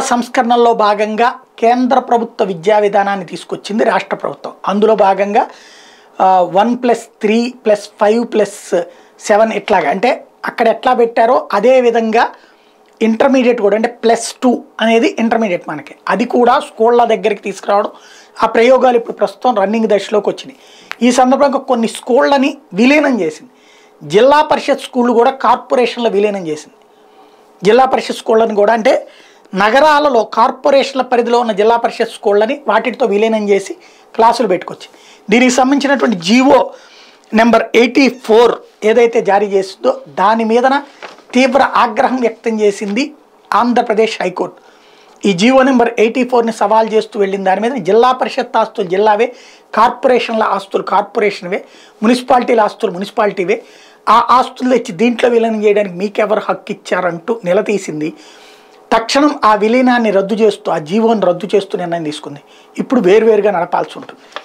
సంస్కరణల్లో భాగంగా కేంద్ర ప్రభుత్వ విద్యా విధానాన్ని తీసుకొచ్చింది రాష్ట్ర ప్రభుత్వం అందులో భాగంగా one plus three plus five plus seven ఇట్లాగా అంటే అక్కడ ఎట్లా పెట్టారో అదే విధంగా ఇంటర్మీడియట్ కూడా అంటే ప్లస్ టూ అనేది ఇంటర్మీడియట్ మనకి అది కూడా స్కూళ్ళ దగ్గరికి తీసుకురావడం ఆ ప్రయోగాలు ఇప్పుడు ప్రస్తుతం రన్నింగ్ దశలోకి వచ్చినాయి ఈ సందర్భంగా కొన్ని స్కూళ్ళని విలీనం చేసింది జిల్లా పరిషత్ స్కూళ్ళు కూడా కార్పొరేషన్లో విలీనం చేసింది జిల్లా పరిషత్ స్కూళ్ళని కూడా అంటే నగరాలలో కార్పొరేషన్ల పరిధిలో ఉన్న జిల్లా పరిషత్ స్కూళ్ళని వాటితో విలీనం చేసి క్లాసులు పెట్టుకొచ్చి దీనికి సంబంధించినటువంటి జీవో నెంబర్ ఎయిటీ ఫోర్ ఏదైతే జారీ చేసిందో దాని మీదన తీవ్ర ఆగ్రహం వ్యక్తం చేసింది ఆంధ్రప్రదేశ్ హైకోర్టు ఈ జీవో నెంబర్ ఎయిటీ ఫోర్ని సవాల్ చేస్తూ వెళ్ళిన దాని మీద జిల్లా పరిషత్ ఆస్తులు జిల్లావే కార్పొరేషన్ల ఆస్తులు కార్పొరేషన్వే మున్సిపాలిటీల ఆస్తులు మున్సిపాలిటీవే ఆ ఆస్తులు తెచ్చి దీంట్లో విలీనం చేయడానికి మీకెవరు హక్కు ఇచ్చారంటూ నిలదీసింది తక్షణం ఆ విలీనాన్ని రద్దు చేస్తూ ఆ జీవోని రద్దు చేస్తూ నిర్ణయం తీసుకుంది ఇప్పుడు వేరువేరుగా నడపాల్సి ఉంటుంది